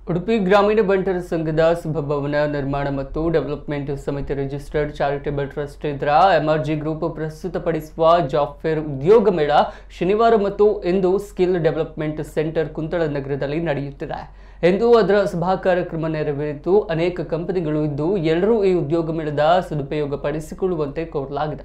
ಉಡುಪಿ ಗ್ರಾಮೀಣ ಬಂಟರ ಸಂಘದ ಸಭಾಭವನ ನಿರ್ಮಾಣ ಮತ್ತು ಡೆವಲಪ್ಮೆಂಟ್ ಸಮಿತಿ ರಿಜಿಸ್ಟರ್ಡ್ ಚಾರಿಟೇಬಲ್ ಟ್ರಸ್ಟ್ ಇದರ ಎಂಆರ್ಜಿ ಗ್ರೂಪ್ ಪ್ರಸ್ತುತಪಡಿಸುವ ಜಾಬ್ ಫೇರ್ ಉದ್ಯೋಗ ಮೇಳ ಶನಿವಾರ ಮತ್ತು ಇಂದು ಸ್ಕಿಲ್ ಡೆವಲಪ್ಮೆಂಟ್ ಸೆಂಟರ್ ಕುಂತಳ ನಗರದಲ್ಲಿ ನಡೆಯುತ್ತಿದೆ ಎಂದು ಅದರ ಸಭಾ ಕಾರ್ಯಕ್ರಮ ನೆರವೇರಿತು ಅನೇಕ ಕಂಪನಿಗಳು ಇದ್ದು ಎಲ್ಲರೂ ಈ ಉದ್ಯೋಗ ಮೇಳದ ಸದುಪಯೋಗ ಪಡಿಸಿಕೊಳ್ಳುವಂತೆ ಕೋರಲಾಗಿದೆ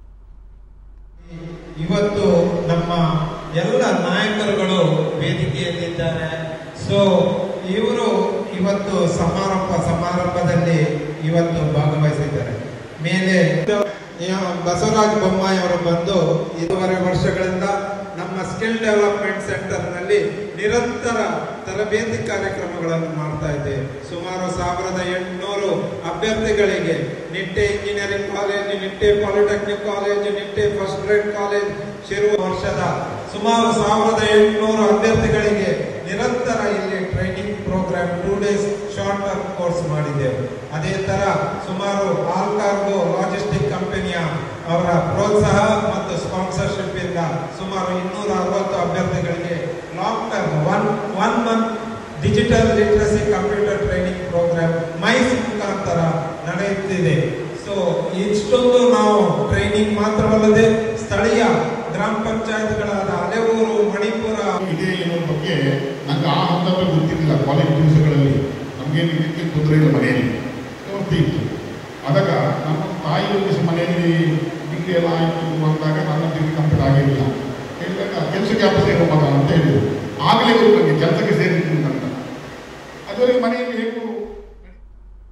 ಇವತ್ತು ನಮ್ಮ ಎಲ್ಲ ನಾಯಕರುಗಳು ವೇದಿಕೆಯಲ್ಲಿದ್ದಾರೆ ಸೊ ಇವರು ಇವತ್ತು ಸಮಾರಂಭ ಸಮಾರಂಭದಲ್ಲಿ ಇವತ್ತು ಭಾಗವಹಿಸಿದ್ದಾರೆ ಮೇಲೆ ಯಾ- ಬಸವರಾಜ ಬೊಮ್ಮಾಯಿ ಅವರು ಬಂದು ಇದುವರೆ ವರ್ಷಗಳಿಂದ ನಮ್ಮ ಸ್ಕಿಲ್ ಡೆವಲಪ್ಮೆಂಟ್ ಸೆಂಟರ್ನಲ್ಲಿ ನಿರಂತರ ತರಬೇತಿ ಕಾರ್ಯಕ್ರಮಗಳನ್ನು ಮಾಡ್ತಾ ಇದ್ದೇವೆ ಸುಮಾರು ಸಾವಿರದ ಎಂಟುನೂರು ಅಭ್ಯರ್ಥಿಗಳಿಗೆ Nitte engineering college Nitte polytechnic college Nitte first grade college ಶಿರುವ ವರ್ಷದ ಸುಮಾರು ಸಾವಿರದ ಎಂಟುನೂರು ಅಭ್ಯರ್ಥಿಗಳಿಗೆ ನಿರಂತರ ಇಲ್ಲಿ training programme two days short term course ಮಾಡಿದ್ದೆವು ಅದೇ ತರ ಸುಮಾರು ಆಲ್ ಕಾರ್ಗೋ ಲಾಜಿಸ್ಟಿಕ್ ಕಂಪನಿಯ ಅವರ ಪ್ರೋತ್ಸಾಹ ಮತ್ತು ಸ್ಪಾನ್ಸರ್ಶಿಪ್ ಇಂದ ಸುಮಾರು ಇನ್ನೂರ ಅರವತ್ತು ಅಭ್ಯರ್ಥಿಗಳಿಗೆ long term one one month digital literacy computer training programme ಮೈಸ್ ಮುಖಾಂತರ ನಡೆಯುತ್ತಿದೆ ಸೊ ಇಷ್ಟೊಂದು ನಾವು ಟ್ರೈನಿಂಗ್ ಮಾತ್ರವಲ್ಲದೆ ಸ್ಥಳೀಯ ಗ್ರಾಮ ಪಂಚಾಯತ್ಗಳಾದ ಅಲೆಯೂರು ಮಣಿಪುರ ಇದೆ ಅನ್ನೋ ಬಗ್ಗೆ ನಂಗೆ ಆ ಹಂತದಲ್ಲಿ ಗೊತ್ತಿರಲಿಲ್ಲ ಕಾಲೇಜ್ ದಿವಸಗಳಲ್ಲಿ ನಮಗೇನು ಇದಕ್ಕೆ ತೊಂದರೆ ಇಲ್ಲ ಮನೆಯಲ್ಲಿ ವ್ಯವಸ್ಥೆ ಇತ್ತು ಆದಾಗ ನಮ್ಮ ತಾಯಿಯವ್ರಿಗೆ ಸಹ ಮನೆಯಲ್ಲಿ ಡಿಗ್ರಿ ಎಲ್ಲ ಆಯಿತು ಅಂದಾಗ ನನ್ನ ಡಿಗ್ರಿ ಕಂಪ್ಲೀಟ್ ಆಗಿರಲಿಲ್ಲ ಹೇಳಿದಾಗ ಕೆಲಸಕ್ಕೆ ವಾಪಸ್ ಇರೋ ಮಗ ಅಂತ ಹೇಳಿದರು ಆಗಲೇ ಇವರು